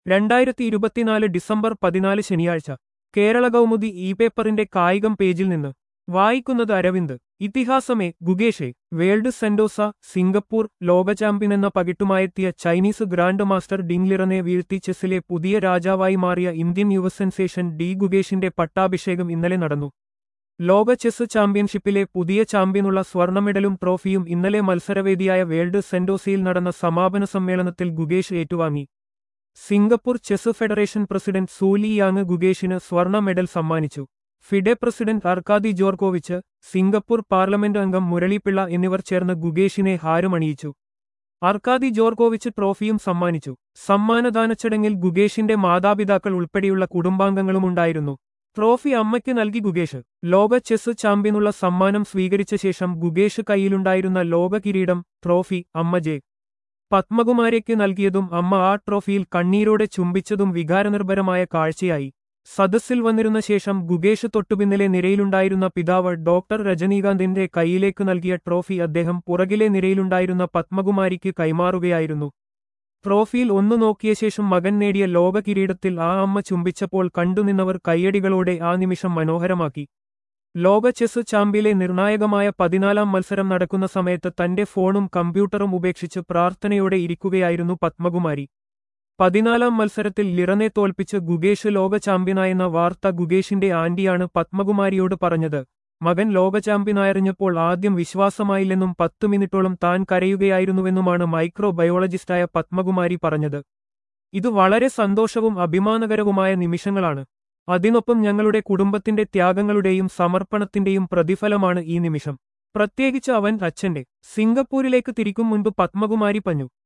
രണ്ടായിരത്തി ഇരുപത്തിനാല് ഡിസംബർ പതിനാല് ശനിയാഴ്ച കേരള കൗമുദി ഇ പേപ്പറിന്റെ കായികം പേജിൽ നിന്ന് വായിക്കുന്നത് അരവിന്ദ് ഇതിഹാസമേ ഗുഗേഷെ വേൾഡ് സെന്റോസ സിംഗപ്പൂർ ലോക ചാമ്പ്യൻ എന്ന പകിട്ടുമായെത്തിയ ചൈനീസ് ഗ്രാൻഡ് മാസ്റ്റർ ഡിംഗ്ലിറനെ വീഴ്ത്തി ചെസ്സിലെ പുതിയ രാജാവായി മാറിയ ഇന്ത്യൻ യുവ സെൻസേഷൻ ഡി ഗുഗേഷിന്റെ പട്ടാഭിഷേകം ഇന്നലെ നടന്നു ലോക ചെസ് ചാമ്പ്യൻഷിപ്പിലെ പുതിയ ചാമ്പ്യനുള്ള സ്വർണ്ണ മെഡലും ട്രോഫിയും ഇന്നലെ മത്സരവേദിയായ വേൾഡ് സെന്റോസയിൽ നടന്ന സമാപന സമ്മേളനത്തിൽ ഗുഗേഷ് ഏറ്റുവാങ്ങി Singapore chess federation president Sooli Yang ഗുഗേഷിന് സ്വർണ്ണ മെഡൽ സമ്മാനിച്ചു FIDE president Arkady Dvorkovich Singapore parliament അംഗം മുരളിപ്പിള്ള എന്നിവർ ചേർന്ന് ഗുഗേഷിനെ ഹാരമണിയിച്ചു അർക്കാദി ജോർക്കോവിച്ച് ട്രോഫിയും സമ്മാനിച്ചു സമ്മാനദാന ചടങ്ങിൽ ഗുഗേഷിന്റെ മാതാപിതാക്കൾ ഉൾപ്പെടെയുള്ള കുടുംബാംഗങ്ങളുമുണ്ടായിരുന്നു ട്രോഫി അമ്മയ്ക്ക് നൽകി ഗുഗേഷ് ലോക ചെസ് ചാമ്പ്യനുള്ള സമ്മാനം സ്വീകരിച്ച ശേഷം ഗുഗേഷ് കയ്യിലുണ്ടായിരുന്ന ലോക കിരീടം ട്രോഫി അമ്മ ജെ പത്മകുമാരയ്ക്ക് നൽകിയതും അമ്മ ആ ട്രോഫിയിൽ കണ്ണീരോടെ ചുംബിച്ചതും വികാരനിർഭരമായ കാഴ്ചയായി സദസ്സിൽ വന്നിരുന്ന ശേഷം ഗുഗേഷ് തൊട്ടുപിന്നിലെ നിരയിലുണ്ടായിരുന്ന പിതാവ് ഡോക്ടർ രജനീകാന്തിന്റെ കൈയിലേക്ക് നൽകിയ ട്രോഫി അദ്ദേഹം പുറകിലെ നിരയിലുണ്ടായിരുന്ന പത്മകുമാരിക്ക് കൈമാറുകയായിരുന്നു ട്രോഫിയിൽ ഒന്നു നോക്കിയ ശേഷം മകൻ നേടിയ ലോക കിരീടത്തിൽ ആ അമ്മ ചുംബിച്ചപ്പോൾ കണ്ടുനിന്നവർ കയ്യടികളോടെ ആ നിമിഷം മനോഹരമാക്കി ലോക ചെസ് ചാമ്പ്യയിലെ നിർണായകമായ പതിനാലാം മത്സരം നടക്കുന്ന സമയത്ത് തന്റെ ഫോണും കമ്പ്യൂട്ടറും ഉപേക്ഷിച്ച് പ്രാർത്ഥനയോടെ ഇരിക്കുകയായിരുന്നു പത്മകുമാരി പതിനാലാം മത്സരത്തിൽ ലിറനെ തോൽപ്പിച്ച് ഗുഗേഷ് ലോക ചാമ്പ്യനായെന്ന വാർത്ത ഗുഗേഷിന്റെ ആന്റിയാണ് പത്മകുമാരിയോട് പറഞ്ഞത് മകൻ ലോക ചാമ്പ്യനായറിഞ്ഞപ്പോൾ ആദ്യം വിശ്വാസമായില്ലെന്നും പത്തു മിനിറ്റോളം താൻ കരയുകയായിരുന്നുവെന്നുമാണ് മൈക്രോ ബയോളജിസ്റ്റായ പത്മകുമാരി പറഞ്ഞത് ഇത് വളരെ സന്തോഷവും അഭിമാനകരവുമായ നിമിഷങ്ങളാണ് അതിനൊപ്പം ഞങ്ങളുടെ കുടുംബത്തിന്റെ ത്യാഗങ്ങളുടെയും സമർപ്പണത്തിന്റെയും പ്രതിഫലമാണ് ഈ നിമിഷം പ്രത്യേകിച്ച് അവൻ അച്ഛന്റെ സിംഗപ്പൂരിലേക്ക് തിരിക്കും മുൻപ് പത്മകുമാരി പഞ്ഞു